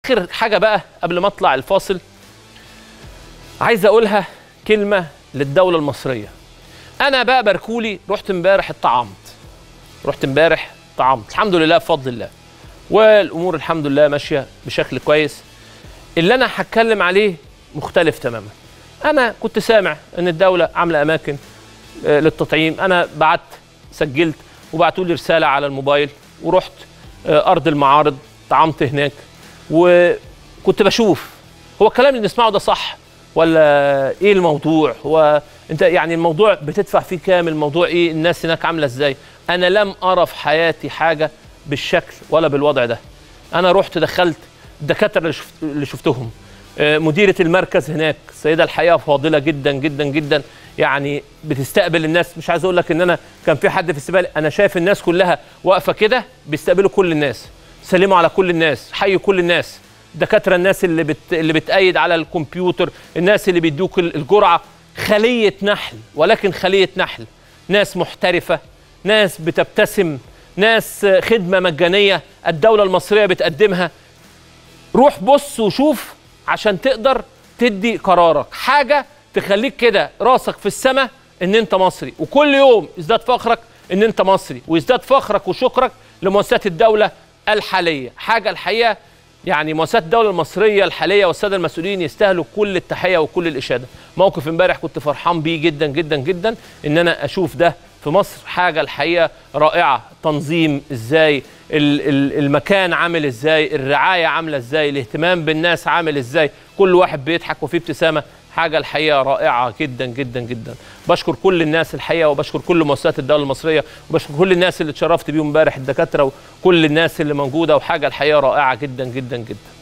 اخر حاجه بقى قبل ما اطلع الفاصل عايز اقولها كلمه للدوله المصريه انا بقى بركولي رحت امبارح اتطعمت رحت امبارح طعمت الحمد لله بفضل الله والامور الحمد لله ماشيه بشكل كويس اللي انا هتكلم عليه مختلف تماما انا كنت سامع ان الدوله عامله اماكن آه، للتطعيم انا بعت سجلت وبعتوا لي رساله على الموبايل ورحت آه، ارض المعارض طعمت هناك وكنت بشوف هو الكلام اللي بنسمعه ده صح ولا ايه الموضوع هو انت يعني الموضوع بتدفع فيه كام الموضوع ايه الناس هناك عامله ازاي انا لم ارى في حياتي حاجه بالشكل ولا بالوضع ده انا رحت دخلت الدكاتره اللي, شفت اللي شفتهم آه، مديره المركز هناك السيده الحقيقه فاضله جدا جدا جدا يعني بتستقبل الناس مش عايز اقول لك ان انا كان في حد في السباق انا شايف الناس كلها واقفه كده بيستقبلوا كل الناس سلموا على كل الناس حيوا كل الناس دكاتره الناس اللي بت... اللي بتأيد على الكمبيوتر الناس اللي بيدوك ال- الجرعه خليه نحل ولكن خليه نحل ناس محترفه ناس بتبتسم ناس آه، خدمه مجانيه الدوله المصريه بتقدمها روح بص وشوف عشان تقدر تدي قرارك حاجه تخليك كده راسك في السماء ان انت مصري وكل يوم يزداد فخرك ان انت مصري ويزداد فخرك وشكرك لمؤسسات الدوله الحاليه حاجه الحقيقه يعني مؤسسات الدوله المصريه الحاليه والساده المسؤولين يستاهلوا كل التحيه وكل الاشاده موقف امبارح كنت فرحان بيه جدا جدا جدا ان انا اشوف ده في مصر حاجه الحقيقه رائعه تنظيم ازاي ال- ال- المكان عامل ازاي الرعايه عامله ازاي الاهتمام بالناس عامل ازاي كل واحد بيضحك وفيه ابتسامه حاجه الحقيقه رائعه جدا جدا جدا بشكر كل الناس الحقيقه وبشكر كل مؤسسات الدوله المصريه وبشكر كل الناس اللي اتشرفت بيهم امبارح الدكاتره وكل الناس اللي موجوده وحاجه الحقيقه رائعه جدا جدا جدا